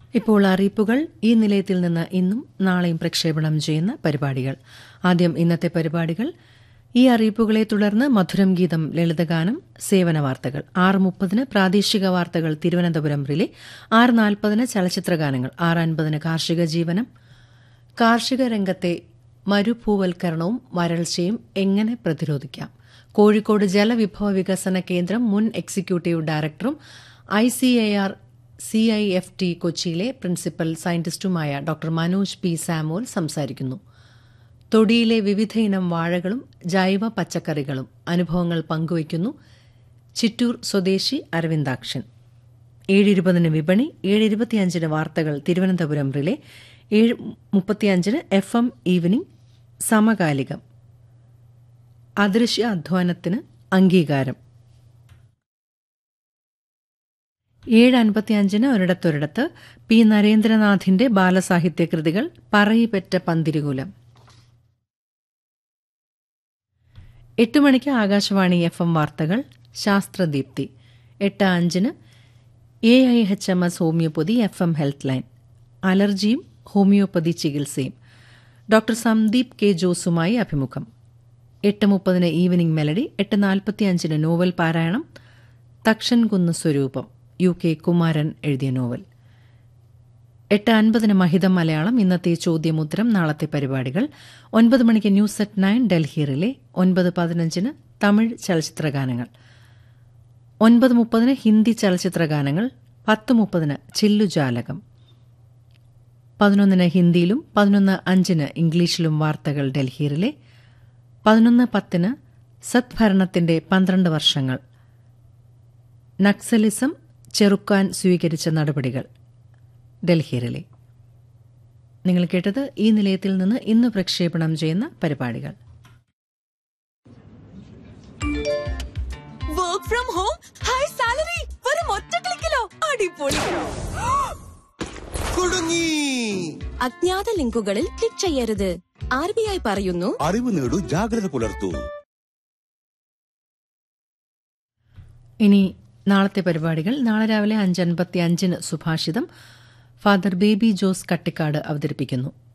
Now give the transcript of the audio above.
ഇപ്പോൾ അറിയിപ്പുകൾ ഈ നിലയത്തിൽ നിന്ന് ഇന്നും നാളെയും പ്രക്ഷേപണം ചെയ്യുന്ന പരിപാടികൾ ആദ്യം ഇന്നത്തെ പരിപാടികൾ ഈ അറിയിപ്പുകളെ തുടർന്ന് മധുരം ഗീതം ലളിതഗാനം സേവന വാർത്തകൾ ആറ് മുപ്പതിന് പ്രാദേശിക വാർത്തകൾ തിരുവനന്തപുരം റിലേ ആറ് നാൽപ്പതിന് ചലച്ചിത്രഗാനങ്ങൾ ആറ് അൻപതിന് കാർഷിക ജീവനം കാർഷിക രംഗത്തെ മരുഭൂവൽക്കരണവും വരൾച്ചയും എങ്ങനെ പ്രതിരോധിക്കാം കോഴിക്കോട് ജലവിഭവ വികസന കേന്ദ്രം മുൻ എക്സിക്യൂട്ടീവ് ഡയറക്ടറും I C A R C I F T കൊച്ചിയിലെ പ്രിൻസിപ്പൽ സയന്റിസ്റ്റുമായ ഡോക്ടർ മനോജ് പി സാമുവൽ സംസാരിക്കുന്നു തൊടിയിലെ വിവിധയിനം വാഴകളും ജൈവ പച്ചക്കറികളും അനുഭവങ്ങൾ പങ്കുവയ്ക്കുന്നു ചിറ്റൂർ സ്വദേശി അരവിന്ദാക്ഷൻ ഏഴ് ഇരുപതിന് വിപണി ഏഴ് ഇരുപത്തിയഞ്ചിന് വാർത്തകൾ തിരുവനന്തപുരം റിലേ ഏഴ് മുപ്പത്തിയഞ്ചിന് എഫ് എം ഈവനിംഗ് സമകാലികം അദൃശ്യ അധ്വാനത്തിന് അംഗീകാരം ഏഴ് അൻപത്തിയഞ്ചിന് ഒരിടത്തൊരിടത്ത് പി നരേന്ദ്രനാഥിന്റെ ബാലസാഹിത്യ കൃതികൾ പറയിപ്പെറ്റ പന്തിരുകുലം എട്ട് മണിക്ക് ആകാശവാണി എഫ് എം വാർത്തകൾ ശാസ്ത്രദീപ്തി എട്ട് അഞ്ചിന് A I H M S homoeopathy F M health line അലർജിയും ഹോമിയോപ്പതി ചികിത്സയും ഡോക്ടർ സന്ദീപ് കെ ജോസുമായി അഭിമുഖം എട്ട് മുപ്പതിന് ഈവനിംഗ് മെലഡി എട്ട് നാൽപ്പത്തിയഞ്ചിന് നോവൽ പാരായണം തക്ഷൻ കുന്ന് സ്വരൂപം യു കെ കുമാരൻ എഴുതിയ നോവൽ എട്ട് അൻപതിന് മഹിതം മലയാളം ഇന്നത്തെ ചോദ്യമുത്തരം നാളത്തെ പരിപാടികൾ ഒൻപത് മണിക്ക് news at nine Delhi relay ഒൻപത് പതിനഞ്ചിന് തമിഴ് ചലച്ചിത്രഗാനങ്ങൾ ഒൻപത് മുപ്പതിന് ഹിന്ദി ചലച്ചിത്രഗാനങ്ങൾ പത്ത് മുപ്പതിന് ചില്ലുജാലകം പതിനൊന്നിന് ഹിന്ദിയിലും പതിനൊന്ന് അഞ്ചിന് ഇംഗ്ലീഷിലും വാർത്തകൾ ഡൽഹിയിലെ പതിനൊന്ന് പത്തിന് സദ്ഭരണത്തിന്റെ പന്ത്രണ്ട് വർഷങ്ങൾ നക്സലിസം ചെറുക്കാൻ സ്വീകരിച്ച നടപടികൾ ഡൽഹിയിലെ നിങ്ങൾ കേട്ടത് ഈ നിലയത്തിൽ നിന്ന് ഇന്ന് പ്രക്ഷേപണം ചെയ്യുന്ന പരിപാടികൾ work from home high salary വെറും ഒറ്റ ക്ലിക്കിലോ അടിപൊളി കുടുങ്ങി അജ്ഞാത ലിങ്കുകളിൽ ക്ലിക്ക് ചെയ്യരുത് ആർ ബി ഐ പറയുന്നു അറിവ് നേടൂ ജാഗ്രത പുലർത്തൂ ഇനി നാളത്തെ പരിപാടികൾ നാളെ രാവിലെ അഞ്ചൻപത്തി അഞ്ചിന് സുഭാഷിതം ഫാദർ ബേബി ജോസ് കട്ടിക്കാട് അവതരിപ്പിക്കുന്നു